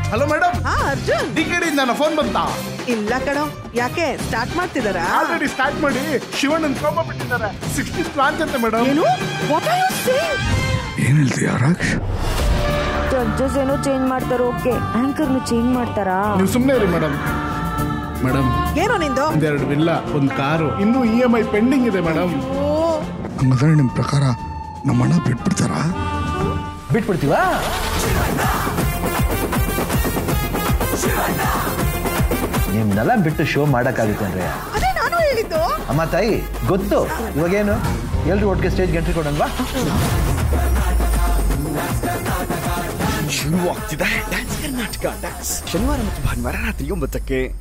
hello madam ಹಾ Arjun D ಕಡೆಯಿಂದ phone ಬಂತಾ ಇಲ್ಲ ಕಣೋ ಯಾಕೆ ಸ್ಟಾರ್ಟ್ ಮಾಡ್ತಿದಾರಾ ಆಲ್ರೆಡಿ ಸ್ಟಾರ್ಟ್ ಮಾಡಿ ಶಿವಣ್ಣನ್ ಬಿಟ್ಟಿದ್ದಾರೆ ಸಿಕ್ಸ್ಟೀನ್ ಲಾಂಚ್ ಅಂತೆ ಮೇಡಮ್ ಏನು ವಾಟ್ ಆರ್ ಯು ಸೇಯಿಂಗ್ ಏನ್ ಹೇಳ್ತೀಯ ರಾಕ್ಷ್ ಜಡ್ಜಸ್ ಏನೋ ಚೇಂಜ್ ಮಾಡ್ತಾರ ಓಕೆ ಆಂಕರ್ನು ಚೇಂಜ್ ಮಾಡ್ತಾರಾ ನೀವು ಸುಮ್ಮನೆ ಇರಿ ಮೇಡಮ್ ಮೇಡಮ್ ಏನೋ ನಿಂದು ಒಂದೆರಡು ವಿಲ್ಲ ಒಂದು ಕಾರು ಇನ್ನೂ ಇ ಎಂ ಐ ಪೆಂಡಿಂಗ್ ಇದೆ ಮೇಡಮ್ ಓ ಹಂಗಂದ್ರೆ ನಿಮ್ ಪ್ರಕಾರ ನಮ್ಮ ಅಣ್ಣ ಬಿಟ್ಬಿಡ್ತಾರಾ ಬಿಟ್ಬಿಡ್ತೀವಾ ನಿಮ್ನೆಲ್ಲ ಬಿಟ್ಟು ಶೋ ಮಾಡಕ್ಕಾಗುತ್ತೆ ಅಂದ್ರೆ ಅದೇ ನಾನು ಹೇಳಿದ್ದು ಅಮ್ಮ ತಾಯಿ ಗೊತ್ತು ಇವಾಗೇನು ಎಲ್ರು ಒಟ್ಟಿಗೆ ಸ್ಟೇಜ್ ಎಂಟ್ರಿ ಕೊಡಲ್ವಾ ಶುರುವಾಗ್ತಿದೆ ಡ್ಯಾನ್ಸ್ ಕರ್ನಾಟಕ ಡ್ಯಾನ್ಸ್ ಶನಿವಾರ ಮತ್ತು ಭಾನುವಾರ ರಾತ್ರಿ ಒಂಬತ್ತಕ್ಕೆ